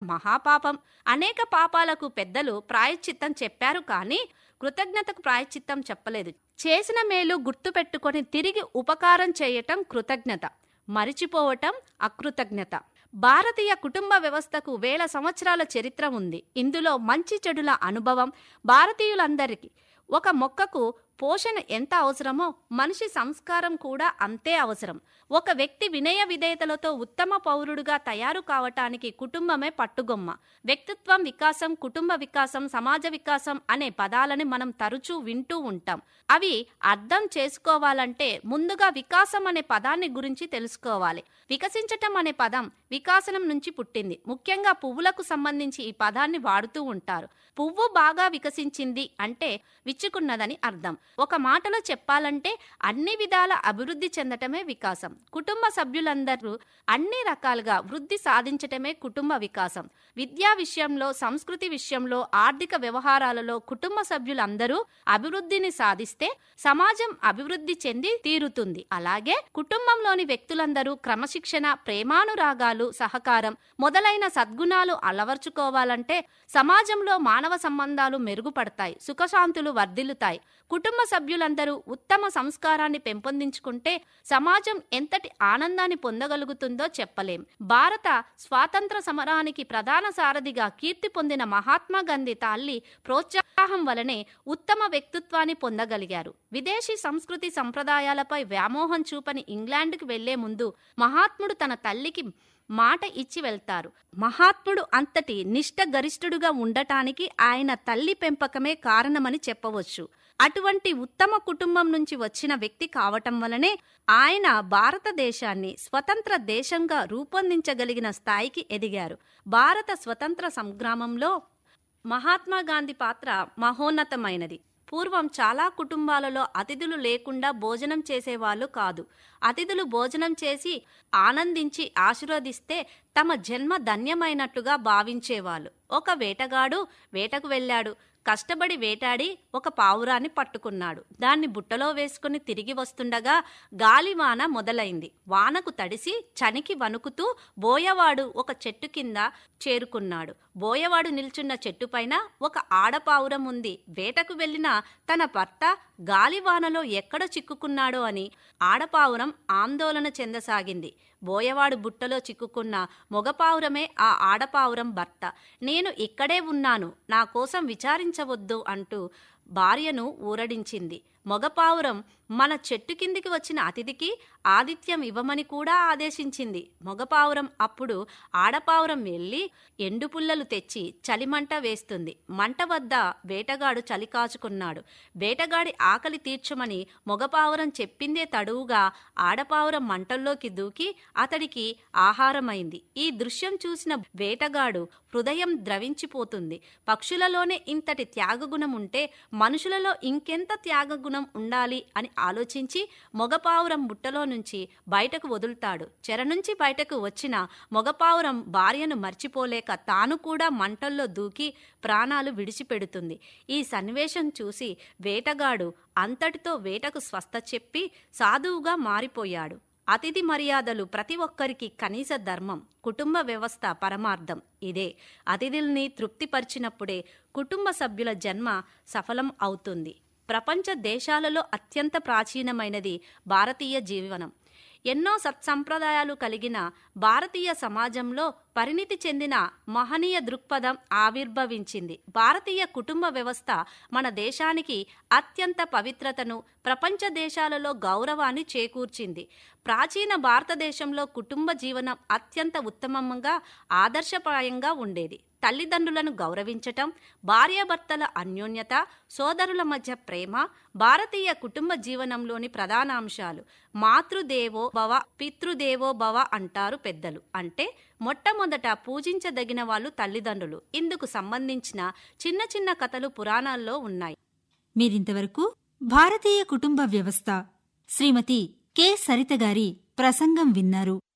మహాపాపం అనేక పాపాలకు పెద్దలు ప్రాయశ్చిత్తం చెప్పారు కానీ కృతజ్ఞతకు ప్రాయశ్చిత్తం చెప్పలేదు చేసిన మేలు గుర్తుపెట్టుకొని తిరిగి ఉపకారం చేయటం కృతజ్ఞత మరిచిపోవటం అకృతజ్ఞత భారతీయ కుటుంబ వ్యవస్థకు వేల సంవత్సరాల చరిత్ర ఉంది ఇందులో మంచి చెడుల అనుభవం భారతీయులందరికీ ఒక మొక్కకు పోషణ ఎంత అవసరమో మనిషి సంస్కారం కూడా అంతే అవసరం ఒక వ్యక్తి వినయ విధేయతలతో ఉత్తమ పౌరుడుగా తయారు కావటానికి కుటుంబమే పట్టుగొమ్మ వ్యక్తిత్వం వికాసం కుటుంబ వికాసం సమాజ వికాసం అనే పదాలని మనం తరచూ వింటూ ఉంటాం అవి అర్థం చేసుకోవాలంటే ముందుగా వికాసం అనే పదాన్ని గురించి తెలుసుకోవాలి వికసించటం అనే పదం వికాసనం నుంచి పుట్టింది ముఖ్యంగా పువ్వులకు సంబంధించి ఈ పదాన్ని వాడుతూ ఉంటారు పువ్వు బాగా వికసించింది అంటే విచ్చుకున్నదని అర్థం ఒక మాటలో చెప్పాలంటే అన్ని విధాల అభివృద్ధి చెందటమే వికాసం కుటుంబ సభ్యులందరూ అన్ని రకాలుగా వృద్ధి సాధించటమే కుటుంబ వికాసం విద్యా విషయంలో సంస్కృతి విషయంలో ఆర్థిక వ్యవహారాలలో కుటుంబ సభ్యులందరూ అభివృద్ధిని సాధిస్తే సమాజం అభివృద్ధి చెంది తీరుతుంది అలాగే కుటుంబంలోని వ్యక్తులందరూ క్రమశిక్షణ ప్రేమానురాగాలు సహకారం మొదలైన సద్గుణాలు అలవర్చుకోవాలంటే సమాజంలో మానవ సంబంధాలు మెరుగుపడతాయి సుఖశాంతులు వర్ధిల్లుతాయి కుటుంబ సభ్యులందరూ ఉత్తమ సంస్కారాన్ని పెంపొందించుకుంటే సమాజం ఎంతటి ఆనందాన్ని పొందగలుగుతుందో చెప్పలేం భారత స్వాతంత్ర సమరానికి ప్రధాన సారథిగా కీర్తి పొందిన మహాత్మా గాంధీ తల్లి ప్రోత్సాహం వలనే ఉత్తమ వ్యక్తిత్వాన్ని పొందగలిగారు విదేశీ సంస్కృతి సంప్రదాయాలపై వ్యామోహం చూపని ఇంగ్లాండ్కి వెళ్లే ముందు మహాత్ముడు తన తల్లికి మాట ఇచ్చి వెళ్తారు మహాత్ముడు అంతటి నిష్ఠ గరిష్ఠుడుగా ఉండటానికి ఆయన తల్లి పెంపకమే కారణమని చెప్పవచ్చు అటువంటి ఉత్తమ కుటుంబం నుంచి వచ్చిన వ్యక్తి కావటం వలనే ఆయన భారతదేశాన్ని స్వతంత్ర దేశంగా రూపొందించగలిగిన స్థాయికి ఎదిగారు భారత స్వతంత్ర సంగ్రామంలో మహాత్మా గాంధీ పాత్ర మహోన్నతమైనది పూర్వం చాలా కుటుంబాలలో అతిథులు లేకుండా భోజనం చేసేవాళ్ళు కాదు అతిథులు భోజనం చేసి ఆనందించి ఆశీర్వదిస్తే తమ జన్మ ధన్యమైనట్టుగా భావించేవాళ్ళు ఒక వేటగాడు వేటకు వెళ్ళాడు కష్టపడి వేటాడి ఒక పావురాన్ని పట్టుకున్నాడు దాన్ని బుట్టలో వేసుకుని తిరిగి వస్తుండగా గాలివాన మొదలైంది వానకు తడిసి చనికి వణుకుతూ బోయవాడు ఒక చెట్టు కింద చేరుకున్నాడు బోయవాడు నిల్చున్న చెట్టుపైన ఒక ఆడపావురం ఉంది వేటకు వెళ్లిన తన భర్త గాలివానలో ఎక్కడ చిక్కుకున్నాడో అని ఆడపావురం ఆందోళన చెందసాగింది బోయవాడు బుట్టలో చిక్కుకున్న మొగపావురమే ఆ ఆడపావురం భర్త నేను ఇక్కడే ఉన్నాను నా కోసం విచారించవద్దు అంటూ భార్యను ఊరడించింది మొగపావురం మన చెట్టు కిందికి వచ్చిన అతిథికి ఆతిథ్యం ఇవ్వమని కూడా ఆదేశించింది మొగపావురం అప్పుడు ఆడపావురం వెళ్ళి ఎండు పుల్లలు తెచ్చి చలిమంట వేస్తుంది మంట వద్ద వేటగాడు చలి కాచుకున్నాడు వేటగాడి ఆకలి తీర్చమని మొగపావురం చెప్పిందే తడువుగా ఆడపావురం మంటల్లోకి దూకి అతడికి ఆహారమైంది ఈ దృశ్యం చూసిన వేటగాడు హృదయం ద్రవించిపోతుంది పక్షులలోనే ఇంతటి త్యాగగుణం ఉంటే మనుషులలో ఇంకెంత త్యాగగుణం ఉండాలి అని ఆలోచించి మొగపావురం బుట్టలో నుంచి బయటకు వదులుతాడు చెర నుంచి బయటకు వచ్చిన మొగపావురం భార్యను మర్చిపోలేక తాను కూడా మంటల్లో దూకి ప్రాణాలు విడిచిపెడుతుంది ఈ సన్నివేశం చూసి వేటగాడు అంతటితో వేటకు స్వస్థ చెప్పి సాధువుగా మారిపోయాడు అతిథి మర్యాదలు ప్రతి ఒక్కరికి కనీస ధర్మం కుటుంబ వ్యవస్థ పరమార్థం ఇదే అతిథుల్ని తృప్తిపరిచినప్పుడే కుటుంబ సభ్యుల జన్మ సఫలం అవుతుంది ప్రపంచ దేశాలలో అత్యంత ప్రాచీనమైనది భారతీయ జీవనం ఎన్నో సత్సంప్రదాయాలు కలిగిన భారతీయ సమాజంలో పరిణితి చెందిన మహనీయ దృక్పథం ఆవిర్భవించింది భారతీయ కుటుంబ వ్యవస్థ మన దేశానికి అత్యంత పవిత్రతను ప్రపంచ దేశాలలో గౌరవాన్ని చేకూర్చింది ప్రాచీన భారతదేశంలో కుటుంబ జీవనం అత్యంత ఉత్తమంగా ఆదర్శప్రాయంగా ఉండేది తల్లిదండ్రులను గౌరవించటం భార్యాభర్తల అన్యోన్యత సోదరుల మధ్య ప్రేమ భారతీయ కుటుంబ జీవనంలోని ప్రధాన అంశాలు మాతృదేవో భవ పితృదేవో భవ అంటారు పెద్దలు అంటే మొట్టమొదట పూజించదగిన వాళ్ళు తల్లిదండ్రులు ఇందుకు సంబంధించిన చిన్న చిన్న కథలు పురాణాల్లో ఉన్నాయి మీరింతవరకు భారతీయ కుటుంబ వ్యవస్థ శ్రీమతి కె సరిత గారి ప్రసంగం విన్నారు